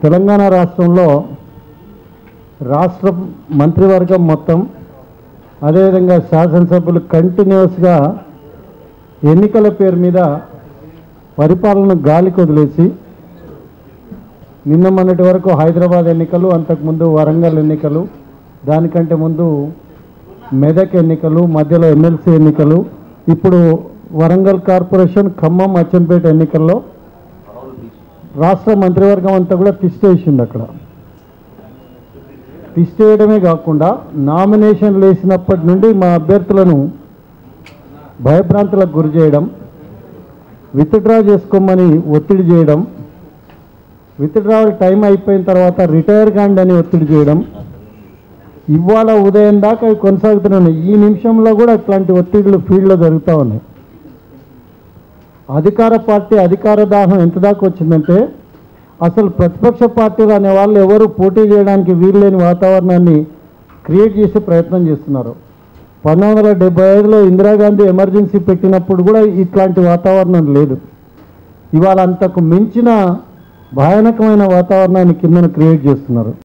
తెలంగాణ రాష్ట్రంలో రాష్ట్ర మంత్రివర్గం మొత్తం అదేవిధంగా శాసనసభ్యులు కంటిన్యూస్గా ఎన్నికల పేరు మీద పరిపాలన గాలికి వదిలేసి నిన్న మొన్నటి వరకు హైదరాబాద్ ఎన్నికలు అంతకుముందు వరంగల్ ఎన్నికలు దానికంటే ముందు మెదక్ ఎన్నికలు మధ్యలో ఎమ్మెల్సీ ఎన్నికలు ఇప్పుడు వరంగల్ కార్పొరేషన్ ఖమ్మం అచ్చంపేట ఎన్నికల్లో రాష్ట్ర మంత్రివర్గం అంతా కూడా తిష్టేసింది అక్కడ తిష్టేయడమే కాకుండా నామినేషన్లు వేసినప్పటి నుండి మా అభ్యర్థులను భయభ్రాంతులకు గురి చేయడం విత్డ్రా చేసుకోమని ఒత్తిడి చేయడం విత్డ్రావల్ టైం అయిపోయిన తర్వాత రిటైర్ కాండి అని ఒత్తిడి చేయడం ఇవాళ ఉదయం దాకా అవి కొనసాగుతున్నాయి ఈ నిమిషంలో కూడా అట్లాంటి ఒత్తిడులు ఫీల్డ్లో జరుగుతూ ఉన్నాయి అధికార పార్టీ అధికార దాహం ఎంత దాకా వచ్చిందంటే అసలు ప్రతిపక్ష పార్టీలు అనే వాళ్ళు ఎవరు పోటీ చేయడానికి వీల్లేని వాతావరణాన్ని క్రియేట్ చేసే ప్రయత్నం చేస్తున్నారు పంతొమ్మిది వందల డెబ్బై ఐదులో ఇందిరాగాంధీ ఎమర్జెన్సీ పెట్టినప్పుడు కూడా ఇట్లాంటి వాతావరణం లేదు ఇవాళ అంతకు మించిన భయానకమైన వాతావరణాన్ని కిందన క్రియేట్ చేస్తున్నారు